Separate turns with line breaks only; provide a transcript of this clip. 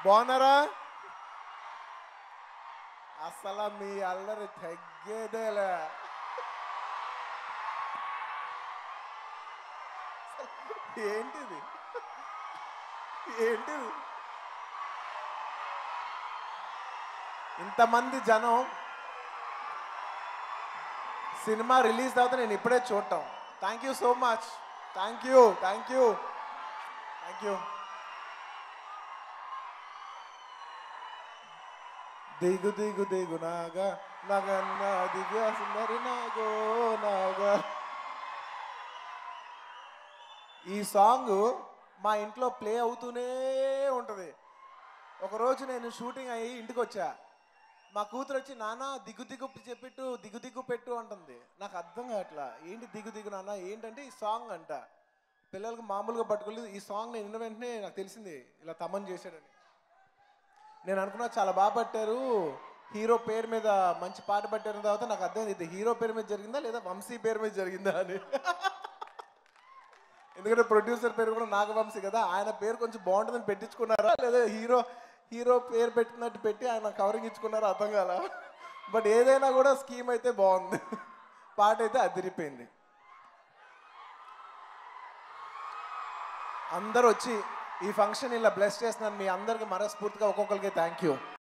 బాగున్నారా అసలు మీ అల్లరి తగ్గేదేలే ఏంటిది ఏంటిది ఇంతమంది జనం సినిమా రిలీజ్ తర్వాత నేను ఇప్పుడే చూడటం thank you so much thank you thank you thank you దిగు దిగు దిగు నాగా నగన్న దివ్య సుందరి నాగో నాగా ఈ సాంగ్ మా ఇంట్లో ప్లే అవుతూనే ఉంటుంది ఒకరోజు నేను షూటింగ్ అయ్యి ఇంటికి వచ్చా మా కూతురు వచ్చి నాన్న దిగు దిగు చెప్పిట్టు దిగు దిగు పెట్టు అంటుంది నాకు అర్థం కావట్లా ఏంటి దిగు దిగు నాన్న ఏంటంటే ఈ సాంగ్ అంట పిల్లలకు మామూలుగా పట్టుకోలేదు ఈ సాంగ్ నేను విన్న వెంటనే నాకు తెలిసింది ఇలా తమన్ చేశాడని నేను అనుకున్నా చాలా బాగా పట్టారు హీరో పేరు మీద మంచి పాట పట్టారు తర్వాత నాకు అర్థం ఇది హీరో పేరు మీద జరిగిందా లేదా వంశీ పేరు మీద జరిగిందా అని ఎందుకంటే ప్రొడ్యూసర్ పేరు కూడా నాగవంశీ కదా ఆయన పేరు కొంచెం బాగుంటుందని పెట్టించుకున్నారా లేదా హీరో హీరో పేరు పెట్టినట్టు పెట్టి ఆయన కవరింగ్ ఇచ్చుకున్నారా అర్థం కాల బట్ ఏదైనా కూడా స్కీమ్ అయితే బాగుంది పాట అయితే అదిరిపోయింది అందరూ వచ్చి ఈ ఫంక్షన్ ఇలా బ్లెస్ చేస్తున్నాను మీ అందరికి మనస్ఫూర్తిగా ఒక్కొక్కరికి థ్యాంక్ యూ